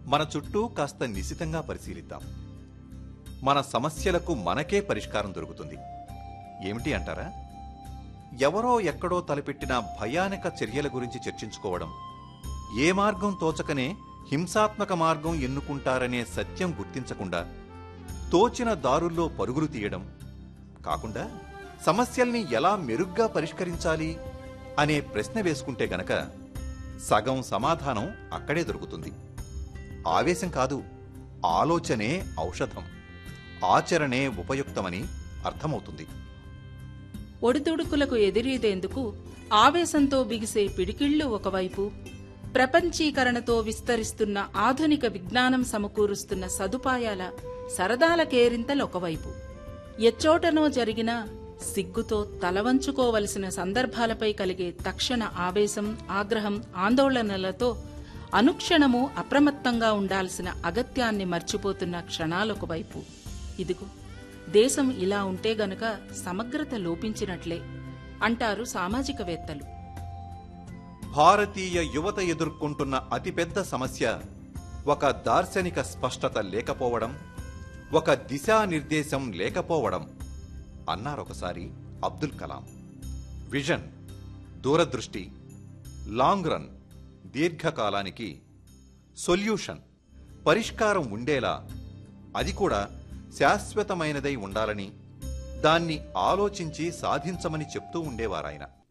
మన చుట్టూ కాస్త నిశితంగా పరిశీలిద్దాం మన సమస్యలకు మనకే పరిష్కారం దొరుకుతుంది ఏమిటి అంటారా ఎవరో ఎక్కడో తలపెట్టిన భయానక చర్యల గురించి చర్చించుకోవడం ఏ మార్గం తోచకనే హింసాత్మక మార్గం ఎన్నుకుంటారనే సత్యం గుర్తించకుండా తోచిన దారుల్లో పరుగులు తీయడం కాకుండా సమస్యల్ని ఎలా మెరుగ్గా పరిష్కరించాలి అనే ప్రశ్న వేసుకుంటే గనక సగం సమాధానం అక్కడే దొరుకుతుంది ఆవేశం కాదు ఆలోచనే ఔషధం ఆచరణే ఉపయుక్తమని అర్థమవుతుంది ఒడిదుడుకులకు ఎదిరీదేందుకు ఆవేశంతో బిగిసే పిడికిళ్లు ఒకవైపు ప్రపంచీకరణతో విస్తరిస్తున్న ఆధునిక విజ్ఞానం సమకూరుస్తున్న సదుపాయాల సరదాల కేరింతలు ఒకవైపు ఎచ్చోటనో జరిగిన సిగ్గుతో తలవంచుకోవలసిన సందర్భాలపై కలిగే తక్షణ ఆవేశం ఆగ్రహం ఆందోళనలతో అనుక్షణము అప్రమత్తంగా ఉండాల్సిన అగత్యాన్ని మర్చిపోతున్న క్షణాలొకవైపు ఇదిగో దేశం ఇలా ఉంటే గనక సమగ్రత లోపించినట్లే అంటారు సామాజికవేత్తలు భారతీయ యువత ఎదుర్కొంటున్న అతిపెద్ద సమస్య ఒక దార్శనిక స్పష్టత లేకపోవడం ఒక దిశానిర్దేశం లేకపోవడం అన్నారొకసారి అబ్దుల్ కలాం విజన్ దూరదృష్టి లాంగ్ రన్ దీర్ఘకాలానికి సొల్యూషన్ పరిష్కారం ఉండేలా అది కూడా శాశ్వతమైనదై ఉండాలని దాన్ని ఆలోచించి సాధించమని చెప్తూ ఉండేవారాయన